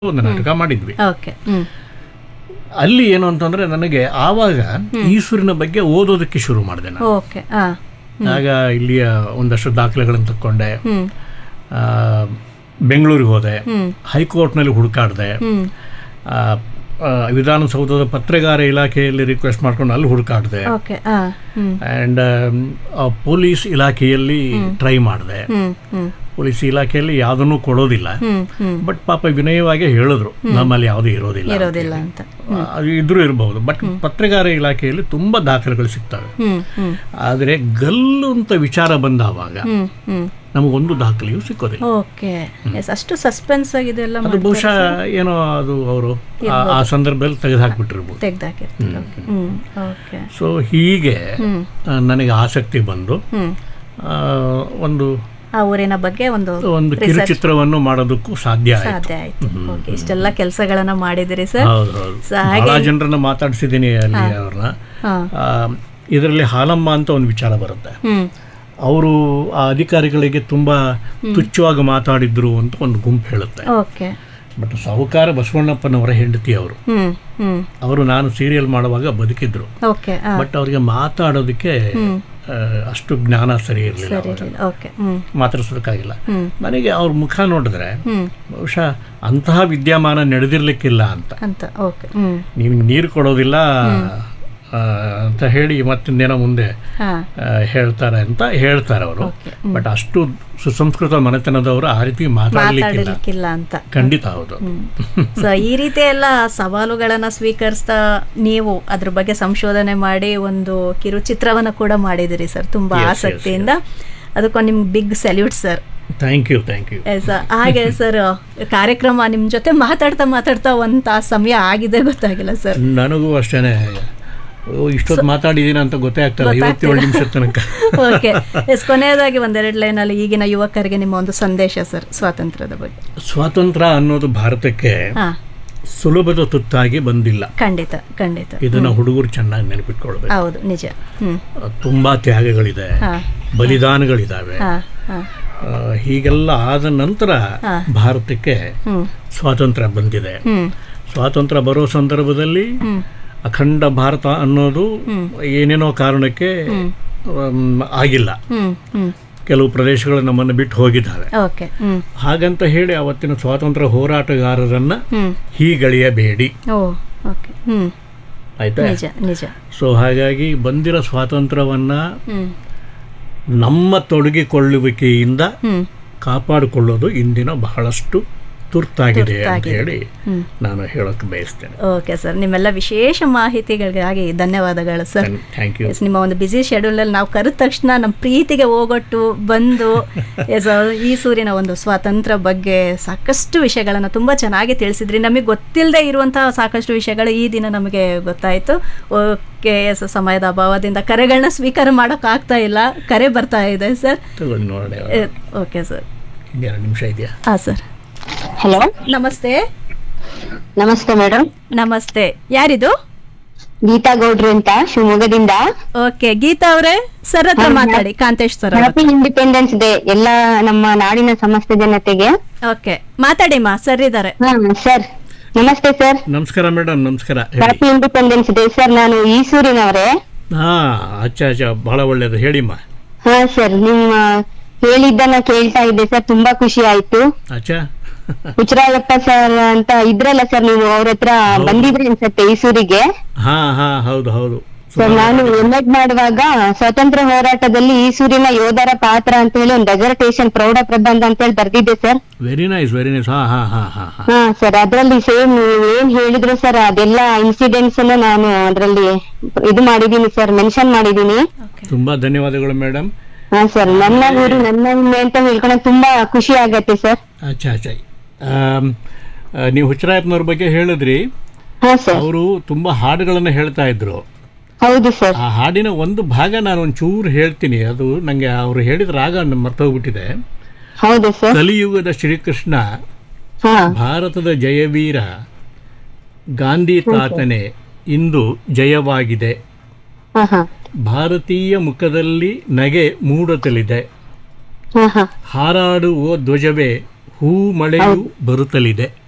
ಒಂದು ನಾಟಕ ಮಾಡಿದ್ವಿ ಓಕೆ ಹ್ಮ್ ಅಲ್ಲಿ ಏನು ಅಂತಂದ್ರೆ ನನಗೆ ಆವಾಗ ಈಶ್ವರಿನ ಬಗ್ಗೆ ಓದೋದಕ್ಕೆ ಶುರು ಮಾಡಿದೆ ನಾನು ಓಕೆ ಆ ಆಗ ಇಲ್ಲಿಯ ಒಂದಷ್ಟು ದಾಖಲೆಗಳನ್ನು ತಕ್ಕೊಂಡೆ ಹ್ಮ್ ಆ, ಬೆಂಗಳೂರಿಗೆ ಹೋದೆ ಹ್ಮ್ ಹೈಕೋರ್ಟ್ನಲ್ಲಿ ಹುಡುಕಾಡಿದೆ ಹ್ಮ್ ಆ, ಆ, ವಿಧಾನಸೌಧದ ಪತ್ರಿಕಾರ ಇಲಾಖೆಯಲ್ಲಿ ರಿಕ್ವೆಸ್ಟ್ ಮಾಡ್ಕೊಂಡು ಅಲ್ಲಿ ಹುಡುಕಾಡಿದೆ okay ah hmm and police ಇಲಾಖೆಯಲ್ಲಿ ಟ್ರೈ ಮಾಡಿದೆ ಹ್ಮ್ ಹ್ಮ್ ಪೊಲೀಸ್ ಇಲಾಖೆಯಲ್ಲಿ ಯಾವುದನ್ನು ಕೊಡೋದಿಲ್ಲ ಹ್ಮ್ ಹ್ಮ್ ಬಟ್ ಪಾಪ ವಿನಯವಾಗಿ ಹೇಳಿದ್ರು ನಮ್ಮಲ್ಲಿ ಯಾವುದೂ ಇರೋದಿಲ್ಲ ಇರೋದಿಲ್ಲ ಅಂತ ಆ, ಅದು ಇದ್ರೂ ಇರಬಹುದು ಬಟ್ ಪತ್ರಿಕಾರ ಇಲಾಖೆಯಲ್ಲಿ ತುಂಬಾ ದಾಖಲೆಗಳು ಸಿಗ್ತವೆ ಹ್ಮ್ ಹ್ಮ್ ಆದರೆ ಗಲ್ಲು ಅಂತ ವಿಚಾರ ಬಂದಾವಾಗ ಹ್ಮ್ ಹ್ಮ್ ನಮಗೊಂದು ದಾಖಲೆಯೂ ಸಿಕ್ಕೋದಿಲ್ಲ ಓಕೆ ಎಸ್ ಅಷ್ಟು ಸಸ್ಪೆನ್ಸ್ ಆಗಿದೆ ಎಲ್ಲ ಅದು ಬಹುಶಃ ಏನೋ ಅದು ಅವರು ಆ ಸಂದರ್ಭದಲ್ಲಿ ತೆಗೆದು ಹಾಕ್ಬಿಟ್ಟಿರ್ಬೋದು ತೆಗ್ದಾಕಿರ್ತಾರೆ ಓಕೆ ಹ್ಮ್ ಓಕೆ ಸೊ ಹೀಗೆ ಹ್ಮ್ ಆ, ನನಗೆ ಆಸಕ್ತಿ ಬಂದು ಹ್ಮ್ ಆ, ಒಂದು ಆ ಊರಿನ ಬಗ್ಗೆ ಒಂದು ಒಂದು ಕಿರುಚಿತ್ರವನ್ನು ಮಾಡೋದಕ್ಕೂ ಸಾಧ್ಯ ಆಯ್ತು ಸಾಧ್ಯ ಆಯ್ತು ಓಕೆ ಇಷ್ಟೆಲ್ಲ ಕೆಲಸಗಳನ್ನ ಮಾಡಿದಿರಿ ಸರ್ ಹೌದು ಹೌದು ಸೊ ಹಾಗೆ ಬಹಳ ಜನರನ್ನ ಮಾತಾಡ್ಸಿದ್ದೀನಿ ಅಲ್ಲಿ ಅವ್ರನ್ನ ಹಾ ಇದರಲ್ಲಿ ಹಾಲಮ್ಮ ಅಂತ ಒಂದು ವಿಚಾರ ಬರುತ್ತೆ ಹ್ಮ್ ಅವರು ಆ ಅಧಿಕಾರಿಗಳಿಗೆ ತುಂಬಾ ತುಚ್ಛವಾಗಿ ಮಾತಾಡಿದ್ರು ಅಂತ ಒಂದು ಗುಂಪು ಹೇಳುತ್ತೆ ಓಕೆ ಬಟ್ ಸಾಹುಕಾರ ಬಸವಣ್ಣಪ್ಪನವರ ಹೆಂಡತಿ ಅವರು ಹ್ಮ್ ಹ್ಮ್ ಅವರು ನಾನು ಸೀರಿಯಲ್ ಮಾಡುವಾಗ ಬದುಕಿದ್ರು ಓಕೆ ಆ ಬಟ್ ಅವರಿಗೆ ಮಾತಾಡೋದಕ್ಕೆ ಆ, ಅಷ್ಟು ಜ್ಞಾನ ಸರಿ ಇರಲಿಲ್ಲ ಸರಿ ಓಕೆ ಹ್ಮ್ ಮಾತಾಡಿಸೋದಕ್ಕಾಗಿಲ್ಲ ಹ್ಮ್ ನನಗೆ ಅವ್ರ ಮುಖ ನೋಡಿದ್ರೆ ಹ್ಮ್ ಬಹುಶಃ ಅಂತಹ ವಿದ್ಯಮಾನ ನಡೆದಿರ್ಲಿಕ್ಕಿಲ್ಲ ಅಂತ ಅಂತ ಓಕೆ ಹ್ಮ್ ನಿಮ್ಗೆ ನೀರು ಕೊಡೋದಿಲ್ಲ ಆ, ಅಂತ ಹೇಳಿ ಮತ್ತಿಂದೇನೋ ಮುಂದೆ ಹಾ ಆ, ಹೇಳ್ತಾರೆ ಅಂತ ಹೇಳ್ತಾರೆ ಅವರು ಓಕೆ ಬಟ್ ಅಷ್ಟು ಸುಸಂಸ್ಕೃತ ಮನೆತನದವರು ಆ ರೀತಿ ಮಾತಾಡ್ಲಿಕ್ಕಿಲ್ಲ ಮಾತಾಡಲಿಕ್ಕಿಲ್ಲ ಅಂತ ಖಂಡಿತ ಹೌದು ಸೊ ಈ ರೀತಿ ಎಲ್ಲ ಸವಾಲುಗಳನ್ನ ಸ್ವೀಕರಿಸ್ತಾ ನೀವು ಅದ್ರ ಬಗ್ಗೆ ಸಂಶೋಧನೆ ಮಾಡಿ ಒಂದು ಕಿರುಚಿತ್ರವನ್ನ ಕೂಡ ಮಾಡಿದಿರಿ ಸರ್ ತುಂಬಾ Yes, yes, ಆಸಕ್ತಿಯಿಂದ ಅದಕ್ಕೊಂದು ನಿಮ್ಗೆ big salute sir thank you thank you ಹಾಗೆ ಸರ್ ಕಾರ್ಯಕ್ರಮ ನಿಮ್ ಜೊತೆ ಮಾತಾಡ್ತಾ ಮಾತಾಡ್ತಾ ಒಂದ್ ತಾಸು ಸಮಯ ಆಗಿದೆ ಗೊತ್ತಾಗಿಲ್ಲ ಸರ್ ನನಗೂ ಅಷ್ಟೇನೆ ಓ, ಇಷ್ಟೊತ್ತು ಮಾತಾಡಿದ್ದೀನಿ ಅಂತ ಗೊತ್ತೇ ಆಗ್ತಲ್ಲ ಐವತ್ತೇಳು ನಿಮಿಷದ ತನಕ ಓಕೆ ಎಸ್ ಕೊನೆಯದಾಗಿ ಒಂದೆರಡು ಲೈನಲ್ಲಿ ಈಗಿನ ಯುವಕರಿಗೆ ನಿಮ್ಮ ಒಂದು ಸಂದೇಶ ಸರ್ ಸ್ವಾತಂತ್ರ್ಯದ ಬಗ್ಗೆ ಸ್ವಾತಂತ್ರ್ಯ ಅನ್ನೋದು ಭಾರತಕ್ಕೆ ಹಾ ಸುಲಭದ ತುತ್ತಾಗಿ ಬಂದಿಲ್ಲ ಖಂಡಿತ ಖಂಡಿತ ಇದನ್ನ ಹುಡುಗರು ಚೆನ್ನಾಗಿ ನೆನಪಿಟ್ಕೊಳ್ಬೇಕು ಹೌದು ನಿಜ ಹ್ಮ್ ತುಂಬಾ ತ್ಯಾಗಗಳಿದೆ ಹಾ ಬಲಿದಾನಗಳಿದಾವೆ ಹಾ ಹಾ ಆ, ಹೀಗೆಲ್ಲ ಆದ ನಂತರ ಹಾ. ಭಾರತಕ್ಕೆ ಹ್ಮ್ ಸ್ವಾತಂತ್ರ್ಯ ಬಂದಿದೆ ಹ್ಮ್ ಸ್ವಾತಂತ್ರ್ಯ ಬರೋ ಸಂದರ್ಭದಲ್ಲಿ ಹ್ಮ್ ಅಖಂಡ ಭಾರತ ಅನ್ನೋದು ಏನೇನೋ ಕಾರಣಕ್ಕೆ ಆಮ್, ಆಗಿಲ್ಲ ಹ್ಮ್ ಹ್ಮ್ ಕೆಲವು ಪ್ರದೇಶಗಳು ನಮ್ಮನ್ನು ಬಿಟ್ಟು ಹೋಗಿದ್ದಾವೆ ಓಕೆ ಹ್ಮ್ ಹಾಗಂತ ಹೇಳಿ ಅವತ್ತಿನ ಸ್ವಾತಂತ್ರ್ಯ ಹೋರಾಟಗಾರರನ್ನ ಹ್ಮ್ ಹೀಗಳೆಯಬೇಡಿ ಓ ಓಕೆ ಹ್ಮ್ ಆಯ್ತಾ ನಿಜ ನಿಜ ಸೊ ಹಾಗಾಗಿ ಬಂದಿರೋ ಸ್ವಾತಂತ್ರ್ಯವನ್ನ ಹ್ಮ್ ನಮ್ಮ ತೊಡಗಿಕೊಳ್ಳುವಿಕೆಯಿಂದ ಹ್ಮ್ ಕಾಪಾಡಿಕೊಳ್ಳೋದು ಇಂದಿನ ಬಹಳಷ್ಟು ತುರ್ತಾಗಿದೆ ಅಂತ ತುರ್ತಾಗಿದೆ. ಹೇಳಿ ಹ್ಮ್. ನಾನು ಹೇಳೋಕೆ ಬಯಸ್ತೇನೆ ಓಕೆ ಸರ್ ನಿಮ್ಮೆಲ್ಲ ವಿಶೇಷ ಮಾಹಿತಿಗಳಿಗಾಗಿ ಧನ್ಯವಾದಗಳು ಸರ್ ಥ್ಯಾಂಕ್ ಯು ಎಸ್ ನಿಮ್ಮ ಒಂದು ಬ್ಯುಸಿ ಶೆಡ್ಯೂಲಲ್ಲಿ ನಾವು ಕರೆದ ತಕ್ಷಣ ನಮ್ಮ ಪ್ರೀತಿಗೆ ಹೋಗೊಟ್ಟು ಬಂದು ಎಸ್ ಈ ಸೂರಿನ ಒಂದು ಸ್ವಾತಂತ್ರ್ಯ ಬಗ್ಗೆ ಸಾಕಷ್ಟು ವಿಷಯಗಳನ್ನು ತುಂಬ ಚೆನ್ನಾಗಿ ತಿಳಿಸಿದ್ರಿ ನಮಗೆ ಗೊತ್ತಿಲ್ಲದೆ ಇರುವಂತಹ ಸಾಕಷ್ಟು ವಿಷಯಗಳು ಈ ದಿನ ನಮಗೆ ಗೊತ್ತಾಯಿತು ಓಕೆ ಎಸ್ ಸಮಯದ ಅಭಾವದಿಂದ ಕರೆಗಳನ್ನ ಸ್ವೀಕಾರ ಮಾಡೋಕ್ಕಾಗ್ತಾ ಇಲ್ಲ ಕರೆ ಬರ್ತಾ ಇದೆ ಸರ್ ತಗೊಳ್ಳಿ ನೋಡಿ ಓಕೆ ಸರ್ ಎರಡು ನಿಮಿಷ ಇದೆಯಾ ಹಾಂ ಸರ್ ಹಲೋ ನಮಸ್ತೆ ನಮಸ್ತೆ ಮೇಡಮ್ ನಮಸ್ತೆ ಯಾರಿದು ಗೀತಾ ಗೌಡ್ರು ಅಂತ ಶಿವಮೊಗ್ಗದಿಂದ ಓಕೆ ಗೀತಾ ಅವರೇ ಸರ್ ಹತ್ರ ಮಾತಾಡಿ ಕಾಂತೇಶ್ ಸರ್ ಅವ್ರ ಹತ್ರ. ಹ್ಯಾಪಿ ಇಂಡಿಪೆಂಡೆನ್ಸ್ ಡೇ ಎಲ್ಲ ನಮ್ಮ ನಾಡಿನ ಸಮಸ್ತ ಜನತೆಗೆ ಓಕೆ ಮಾತಾಡಿಮ್ಮ ಸರ್ ಇದ್ದಾರೆ ಹಾ ಸರ್ ನಮಸ್ತೆ ಸರ್ ನಮಸ್ಕಾರ ಮೇಡಮ್ ನಮಸ್ಕಾರ ಹೇಳಿ ಹ್ಯಾಪಿ ಇಂಡಿಪೆಂಡೆನ್ಸ್ ಡೇ ಸರ್ ನಾನು ಈಸೂರಿನವರೇ ಹಾ ಅಚ್ಚಾ ಅಚ್ಚಾ ಬಹಳ ಒಳ್ಳೇದು ಹೇಳಿಮ್ಮ ಹಾ ಸರ್ ನಿಮ್ಮ ಹೇಳಿದ್ದನ್ನ ಕೇಳ್ತಾ ಇದ್ದೆ ಸರ್ ತುಂಬಾ ಖುಷಿ ಆಯ್ತು ಅಚ್ಚಾ ಹುಚ್ಚರಾಯಪ್ಪ ಸರ್ ಅಂತ ಇದ್ರಲ್ಲ ಸರ್ ನೀವು ಅವ್ರ ಹತ್ರ ಬಂದಿದ್ರಿ ಅನ್ಸತ್ತೆ ಈಸೂರಿಗೆ ಹಾ ಹಾ ಹೌದು ಹೌದು ಸರ್ ನಾನು ಎಂ ಎಡ್ ಮಾಡುವಾಗ ಸ್ವಾತಂತ್ರ್ಯ ಹೋರಾಟದಲ್ಲಿ ಈಸೂರಿನ ಯೋಧರ ಪಾತ್ರ ಅಂತ ಹೇಳಿ ಒಂದು ಡೆಸರ್ಟೇಷನ್ ಪ್ರೌಢ ಪ್ರಬಂಧ ಅಂತ ಹೇಳಿ ಬರ್ದಿದ್ದೆ sir very nice very nice ಹಾ ಹಾ ಹಾ ಹಾ ಹಾ ಹಾ ಸರ್ ಅದ್ರಲ್ಲಿ ಸೇಮ್ ಏನ್ ಹೇಳಿದ್ರು ಸರ್ ಅದೆಲ್ಲ ಇನ್ಸಿಡೆಂಟ್ಸ್ ಅನ್ನ ನಾನು ಅದ್ರಲ್ಲಿ ಇದು ಮಾಡಿದೀನಿ ಸರ್ ಮೆನ್ಷನ್ ಮಾಡಿದೀನಿ ತುಂಬಾ ಧನ್ಯವಾದಗಳು ಮೇಡಮ್ ಹಾ ಸರ್ ನನ್ನ ಊರು ನನ್ನ ಹೆಮ್ಮೆ ಅಂತ ಹೇಳ್ಕೊಳಕ್ ತುಂಬಾ ಖುಷಿ ಆಗತ್ತೆ ಸರ್ ಅಚ್ಚಾ ಅಚ್ಚಾ ಆಮ್, ಆ, ನೀವು ಹುಚ್ಚರಾಯಪ್ಪನವ್ರ ಬಗ್ಗೆ ಹೇಳಿದ್ರಿ ಹಾ ಸರ್ ಅವರು ತುಂಬಾ ಹಾಡುಗಳನ್ನು ಹೇಳ್ತಾ ಇದ್ರು ಹೌದು ಸರ್ ಆ ಹಾಡಿನ ಒಂದು ಭಾಗ ನಾನು ಒಂಚೂರು ಹೇಳ್ತೀನಿ ಅದು ನಂಗೆ ಅವರು ಹೇಳಿದ ರಾಗ ಮರ್ತೋಗ್ಬಿಟ್ಟಿದೆ ಹೌದು ಸರ್ ಕಲಿಯುಗದ ಶ್ರೀಕೃಷ್ಣ ಹಾ ಭಾರತದ ಜಯವೀರ ಗಾಂಧಿ ತಾತನೆ ಇಂದು ಜಯವಾಗಿದೆ ಹಾ ಹಾ ಭಾರತೀಯ ಮುಖದಲ್ಲಿ ನಗೆ ಮೂಡತಲಿದೆ ಹಾ ಹಾ ಹಾರಾಡುವ ಧ್ವಜವೇ ಹೂ ಮಳೆಯು ಬರುತ್ತಲಿದೆ